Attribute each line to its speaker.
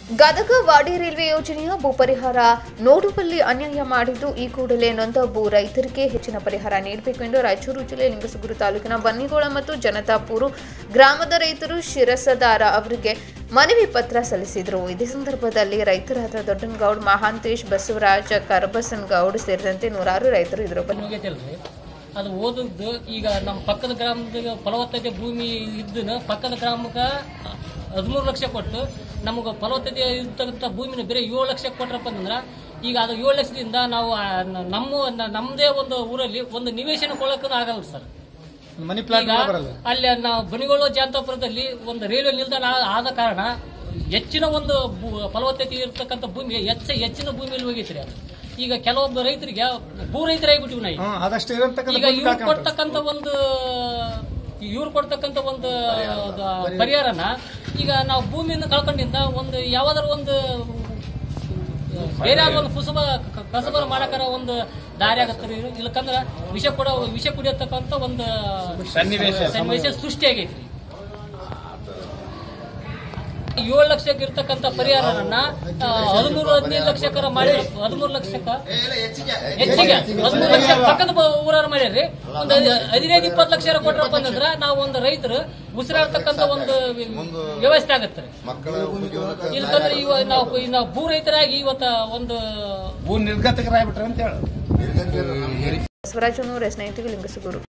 Speaker 1: ಗದಗ ವಾಡಿ railway ಯೋಜನೆಯ ಭೂ ಪರಿಹಾರ ನೋಡುವಲ್ಲಿ ಅನ್ಯಾಯ ಮಾಡಿದ್ದು ಈ ಕೂಡಲೇ ನೊಂದ ಭೂ ರೈತರಿಗೆ ಹೆಚ್ಚಿನ ಪರಿಹಾರ ನೀಡಬೇಕು ಎಂದು ರಾಯಚೂರು ಜಿಲ್ಲೆ ಲಿಂಗಸಗೂರು ತಾಲೂಕಿನ ಬನ್ನಿಗೋಳ ಮತ್ತು ಜನತಾಪುರ ಗ್ರಾಮದ ರೈತರು ಶಿರಸದಾರ ಅವರಿಗೆ ಮನವಿ ಪತ್ರ ಸಲ್ಲಿಸಿದರು ಇದೇ ಸಂದರ್ಭದಲ್ಲಿ ರೈತರಾದ ದೊಡ್ಡನಗೌಡ್ ಮಹಾಂತೇಶ್ ಬಸವರಾಜ ಕರಬಸನಗೌಡ್ ಸೇರಿದಂತೆ ನೂರಾರು ರೈತರು ಇದರ ಬಗ್ಗೆ
Speaker 2: ಮುಗಿಯತಿಲ್ರಿ ಅದು ಓದದ್ದು ಈಗ ನಮ್ಮ ಪಕ್ಕದ ಗ್ರಾಮದಾಗ ಫಲವತ್ತತೆ ಭೂಮಿ ಇದ್ದನ ಪಕ್ಕದ ಗ್ರಾಮಕ್ಕೆ ಹದಿಮೂರು ಲಕ್ಷ ಕೊಟ್ಟು ನಮಗೆ ಫಲವತ್ತತೆ ಇರ್ತಕ್ಕಂಥ ಭೂಮಿನ ಬೇರೆ ಏಳು ಲಕ್ಷ ಕೊಟ್ರಪ್ಪ ಅಂತಂದ್ರೆ ಈಗ ಅದು ಏಳು ಲಕ್ಷದಿಂದ ನಾವು ಆ, ನ- ನಮ್ಮ ನ- ನಮ್ಮದೇ ಒಂದು ಊರಲ್ಲಿ ಒಂದು ನಿವೇಶನ ಕೊಳ್ಳೋಕೆ ಆಗಲ್ಲ ಸರ್
Speaker 3: ಮನಿ ಪ್ಲಾಟ್
Speaker 2: ಈಗ
Speaker 3: ಬರಲ್ಲ
Speaker 2: ಅಲ್ಲಿ ನಾವು ಬನಿಗೋಳು ಜಾಂತಾಪುರದಲ್ಲಿ ಒಂದು ರೈಲ್ವೆ ನಿಲ್ದಾಣ ಆದ ಕಾರಣ ಹೆಚ್ಚಿನ ಒಂದು ಭೂ- ಫಲವತ್ತತೆ ಇರತಕ್ಕಂಥ ಭೂಮಿ ಹೆಚ್ಚ ಹೆಚ್ಚಿನ ಭೂಮಿಯಲ್ಲಿ ಹೋಗೈತ್ರಿ ಅದು ಈಗ ಕೆಲವೊಬ್ಬ ರೈತರಿಗೆ ಭೂ ರೈತರಾಗ್ಬಿಟ್ಟಿವಿ ನಾವು
Speaker 3: ಹ್ಮ್ ಅದಷ್ಟು ಇರತಕ್ಕಂಥ
Speaker 2: ಈಗ
Speaker 3: ಭೂಮಿ
Speaker 2: ಇವ್ರು
Speaker 3: ಕಳ್ಕೊಂಡ್ಬಿಟ್ರು.
Speaker 2: ಕೊಡ್ತಕ್ಕಂಥ ಒಂದು ಇವ್ರು ಕೊಡ್ತಕ್ಕಂಥ ಒಂದು ದ- ಪರಿಹಾರನ ಈಗ ನಾವು ಭೂಮಿಯಿಂದ ಕಳ್ಕೊಂಡಿಂದ ಒಂದು ಯಾವ್ದಾರ ಒಂದು ಬೇರೆ ಒಂದು ಕುಸುಬ ಕ- ಕಸಬರ ಮಾಡಕರ ಒಂದು ದಾರಿ ಆಗತ್ತಾರೆ ಇಲ್ಲಕಂದ್ರ ವಿಷ ಕೊಡೋ ವಿಷ ಕುಡಿಯತಕ್ಕಂಥ ಒಂದು
Speaker 3: ಸನ್ನಿವೇಶ.
Speaker 2: ಸನ್ನಿವೇಶ ಸೃಷ್ಟಿ ಆಗೈತ್ರಿ ಏಳು ಲಕ್ಷಕ್ಕೆ ಇರ್ತಕ್ಕಂಥ ಪರಿಹಾರನ ಹದಿಮೂರು ಹದಿನೈದು ಲಕ್ಷಕ್ಕರ ಮಾಡಿ ಹದಿಮೂರು ಲಕ್ಷಕ್ಕ ಹೆಚ್ಚಿಗೆ ಹದಿಮೂರು ಲಕ್ಷ ಪಕ್ಕದ ಬ- ಊರಾರ ಮಾಡ್ಯಾರ್ರಿ ಒಂದು ಹದಿನೈದು ಇಪ್ಪತ್ತು ಲಕ್ಷ ಕೊಟ್ರಪ್ಪ ಅಂತಂದ್ರ ನಾವು ಒಂದು ರೈತರು ಉಸಿರಾಡ್ತಕ್ಕಂಥ ಒಂದು ವ್ಯವಸ್ಥೆ ಆಗತ್ತೆ
Speaker 4: ಮಕ್ಕಳ ಉದ್ಯೋಗ
Speaker 2: ಇಲ್ಕಂದ್ರೆ ಇವ ನಾವು ಈ ನಾವು ಭೂ ರೈತರಾಗಿ ಇವತ್ತ ಒಂದು
Speaker 3: ಭೂ ನಿರ್ಗತಿಕರಾಗ್ಬಿಟ್ರೆ ಅಂತ ಹೇಳಿ
Speaker 4: ನಿರ್ಗತಿಕರು ನಮ್ಗೆ
Speaker 1: ಬಸವರಾಜನೂರು ಎಸ್ ನೈಂಟಿಗೆ ಲಿಂಗಸಗೂರು